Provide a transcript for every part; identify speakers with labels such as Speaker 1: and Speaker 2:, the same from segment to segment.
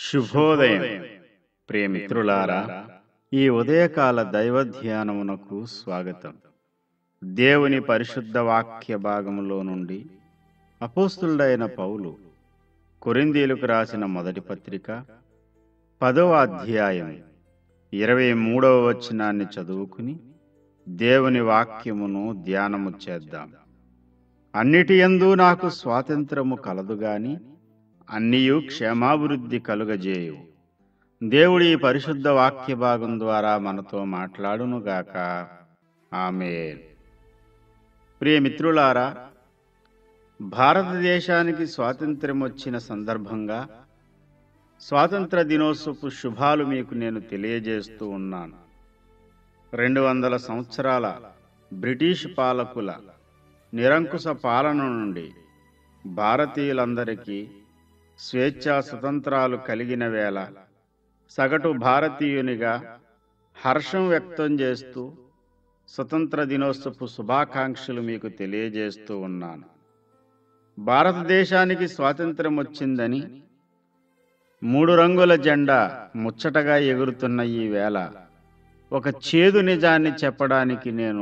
Speaker 1: శుభోదయం ప్రియమిత్రులారా ఈ ఉదయకాల దైవ ధ్యానమునకు స్వాగతం దేవుని పరిశుద్ధ వాక్య భాగములో నుండి అపోస్తులుడైన పౌలు కొరిందీలకు రాసిన మొదటి పత్రిక పదవ అధ్యాయం ఇరవై మూడవ వచనాన్ని చదువుకుని దేవుని వాక్యమును ధ్యానము చేద్దాం అన్నిటి యందు నాకు స్వాతంత్రము కలదు గాని అన్నియు క్షేమాభివృద్ధి కలుగజేయు దేవుడి ఈ పరిశుద్ధ వాక్య భాగం ద్వారా మనతో మాట్లాడునుగాక ఆమె ప్రియమిత్రులారా భారతదేశానికి స్వాతంత్ర్యం వచ్చిన సందర్భంగా స్వాతంత్ర దినోత్సవపు శుభాలు మీకు నేను తెలియజేస్తూ ఉన్నాను రెండు వందల సంవత్సరాల బ్రిటిష్ పాలకుల నిరంకుశ పాలన నుండి భారతీయులందరికీ స్వేచ్ఛా స్వతంత్రాలు కలిగిన వేళ సగటు భారతీయునిగా హర్షం వ్యక్తం చేస్తూ స్వతంత్ర దినోత్సవపు శుభాకాంక్షలు మీకు తెలియజేస్తూ ఉన్నాను భారతదేశానికి స్వాతంత్రం వచ్చిందని మూడు రంగుల జెండా ముచ్చటగా ఎగురుతున్న ఈ వేళ ఒక చేదు నిజాన్ని చెప్పడానికి నేను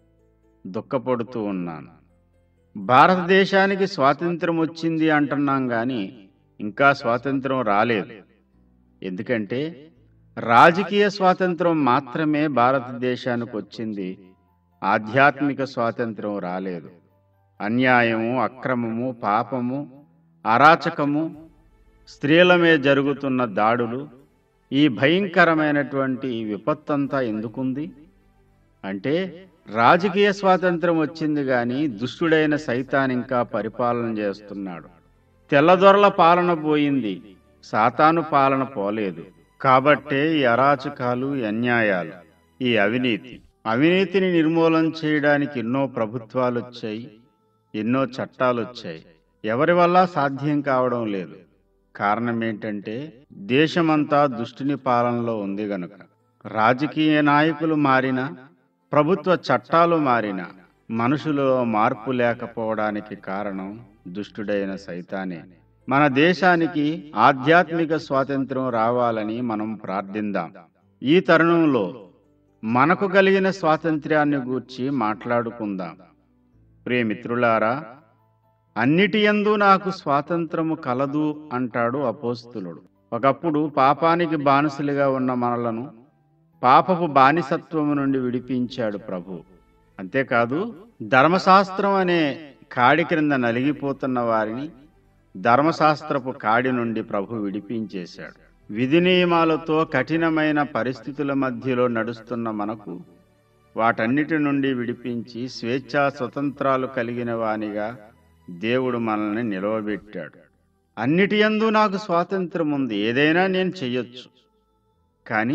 Speaker 1: దుఃఖపడుతూ ఉన్నాను భారతదేశానికి స్వాతంత్రం వచ్చింది అంటున్నాం కానీ ఇంకా స్వాతంత్రం రాలేదు ఎందుకంటే రాజకీయ స్వాతంత్రం మాత్రమే భారతదేశానికి వచ్చింది ఆధ్యాత్మిక స్వాతంత్రం రాలేదు అన్యాయము అక్రమము పాపము అరాచకము స్త్రీల మీద జరుగుతున్న దాడులు ఈ భయంకరమైనటువంటి విపత్తంతా ఎందుకుంది అంటే రాజకీయ స్వాతంత్రం వచ్చింది కానీ దుష్టుడైన సైతాన్ ఇంకా పరిపాలన చేస్తున్నాడు తెల్లదొరల పాలన పోయింది సాతాను పాలన పోలేదు కాబట్టే ఈ అరాచకాలు ఈ అన్యాయాలు ఈ అవినీతి అవినీతిని నిర్మూలన చేయడానికి ఎన్నో ప్రభుత్వాలు వచ్చాయి ఎన్నో చట్టాలు వచ్చాయి ఎవరి వల్ల సాధ్యం కావడం లేదు కారణం ఏంటంటే దేశమంతా దుష్టుని పాలనలో ఉంది గనుక రాజకీయ నాయకులు మారినా ప్రభుత్వ చట్టాలు మారిన మనుషులలో మార్పు లేకపోవడానికి కారణం దుష్టుడైన సైతానే మన దేశానికి ఆధ్యాత్మిక స్వాతంత్రం రావాలని మనం ప్రార్థిందాం ఈ తరుణంలో మనకు కలిగిన స్వాతంత్ర్యాన్ని గూర్చి మాట్లాడుకుందాం ప్రియమిత్రులారా అన్నిటి యందు నాకు స్వాతంత్రము కలదు అంటాడు అపోస్తులుడు ఒకప్పుడు పాపానికి బానిసలుగా ఉన్న మనలను పాపపు బానిసత్వము నుండి విడిపించాడు ప్రభు అంతేకాదు ధర్మశాస్త్రం అనే కాడి క్రింద నలిగిపోతున్న వారిని ధర్మశాస్త్రపు కాడి నుండి ప్రభు విడిపించేశాడు విధి నియమాలతో కఠినమైన పరిస్థితుల మధ్యలో నడుస్తున్న మనకు వాటన్నిటి నుండి విడిపించి స్వేచ్ఛా స్వతంత్రాలు కలిగిన వానిగా దేవుడు మనల్ని నిలవబెట్టాడు అన్నిటి యందు నాకు స్వాతంత్రం ఉంది ఏదైనా నేను చెయ్యొచ్చు కానీ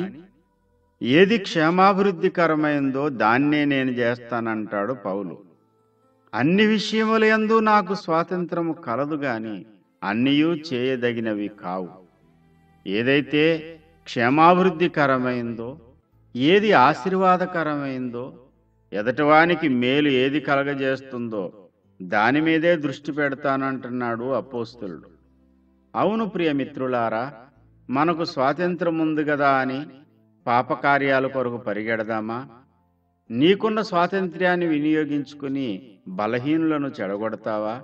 Speaker 1: ఏది క్షేమాభివృద్ధికరమైందో దాన్నే నేను చేస్తానంటాడు పౌలు అన్ని విషయముల యందు నాకు స్వాతంత్రము కలదు గాని అన్నియూ చేయదగినవి కావు ఏదైతే క్షేమాభివృద్ధికరమైందో ఏది ఆశీర్వాదకరమైందో ఎదటివానికి మేలు ఏది కలగజేస్తుందో దాని మీదే దృష్టి పెడతానంటున్నాడు అపోస్తులుడు అవును ప్రియమిత్రులారా మనకు స్వాతంత్రం ఉంది కదా అని పాపకార్యాల కొరకు పరిగెడదామా నీకున్న స్వాతంత్ర్యాన్ని వినియోగించుకుని బలహీనులను చెడగొడతావా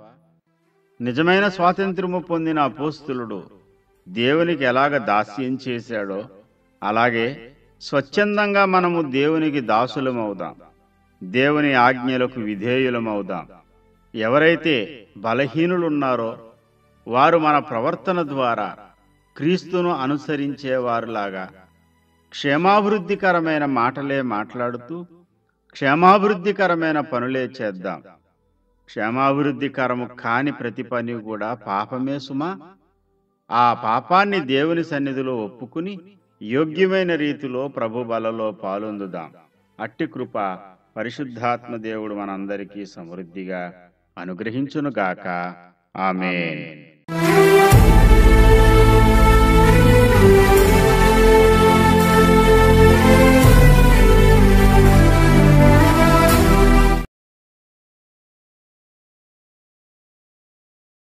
Speaker 1: నిజమైన స్వాతంత్రము పొందిన అపోస్తులుడు దేవునికి ఎలాగ దాస్యం చేశాడో అలాగే స్వచ్ఛందంగా మనము దేవునికి దాసులమవుదాం దేవుని ఆజ్ఞలకు విధేయులమవుదాం ఎవరైతే బలహీనులున్నారో వారు మన ప్రవర్తన ద్వారా క్రీస్తును అనుసరించేవారులాగా క్షేమాభివృద్ధికరమైన మాటలే మాట్లాడుతూ క్షేమాభివృద్ధికరమైన పనులే చేద్దాం క్షేమాభివృద్ధికరము కాని ప్రతి పని కూడా పాపమే సుమా ఆ పాపాన్ని దేవుని సన్నిధిలో ఒప్పుకుని యోగ్యమైన రీతిలో ప్రభు బలలో పాలొందుదాం అట్టి కృప పరిశుద్ధాత్మ దేవుడు మనందరికీ సమృద్ధిగా అనుగ్రహించునుగాక ఆమె